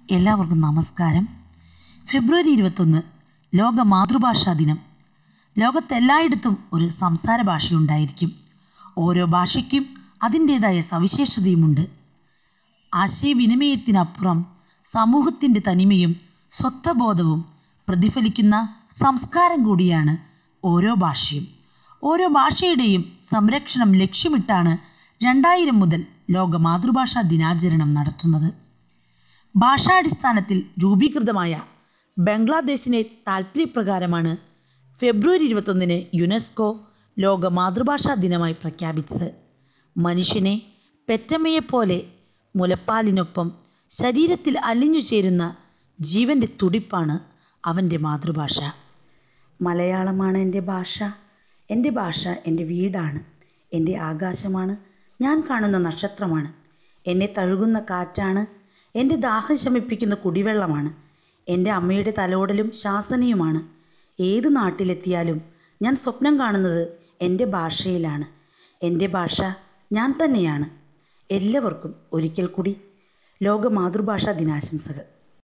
എല്ലാവർക്കും നമസ്കാരം ഫെബ്രുവരി ഇരുപത്തൊന്ന് ലോക മാതൃഭാഷാ ദിനം ലോകത്തെല്ലായിടത്തും ഒരു സംസാര ഭാഷയുണ്ടായിരിക്കും ഓരോ ഭാഷയ്ക്കും അതിൻ്റേതായ സവിശേഷതയുമുണ്ട് ആശയവിനിമയത്തിനപ്പുറം സമൂഹത്തിൻ്റെ തനിമയും സ്വത്വബോധവും പ്രതിഫലിക്കുന്ന സംസ്കാരം കൂടിയാണ് ഓരോ ഭാഷയും ഓരോ ഭാഷയുടെയും സംരക്ഷണം ലക്ഷ്യമിട്ടാണ് രണ്ടായിരം മുതൽ ലോക മാതൃഭാഷാ ദിനാചരണം നടത്തുന്നത് ഭാഷാടിസ്ഥാനത്തിൽ രൂപീകൃതമായ ബംഗ്ലാദേശിനെ താൽപ്പര്യപ്രകാരമാണ് ഫെബ്രുവരി ഇരുപത്തൊന്നിന് യുനെസ്കോ ലോക മാതൃഭാഷാ ദിനമായി പ്രഖ്യാപിച്ചത് മനുഷ്യനെ പെറ്റമ്മയെപ്പോലെ മുലപ്പാലിനൊപ്പം ശരീരത്തിൽ അലിഞ്ഞു ചേരുന്ന ജീവൻ്റെ തുടിപ്പാണ് അവൻ്റെ മാതൃഭാഷ മലയാളമാണ് എൻ്റെ ഭാഷ എൻ്റെ ഭാഷ എൻ്റെ വീടാണ് എൻ്റെ ആകാശമാണ് ഞാൻ കാണുന്ന നക്ഷത്രമാണ് എന്നെ തഴുകുന്ന കാറ്റാണ് എൻ്റെ ദാഹം ശമിപ്പിക്കുന്ന കുടിവെള്ളമാണ് എൻ്റെ അമ്മയുടെ തലോടലും ശാസനയുമാണ് ഏത് നാട്ടിലെത്തിയാലും ഞാൻ സ്വപ്നം കാണുന്നത് എൻ്റെ ഭാഷയിലാണ് എൻ്റെ ഭാഷ ഞാൻ തന്നെയാണ് എല്ലാവർക്കും ഒരിക്കൽ കൂടി ലോക മാതൃഭാഷാ ദിനാശംസകൾ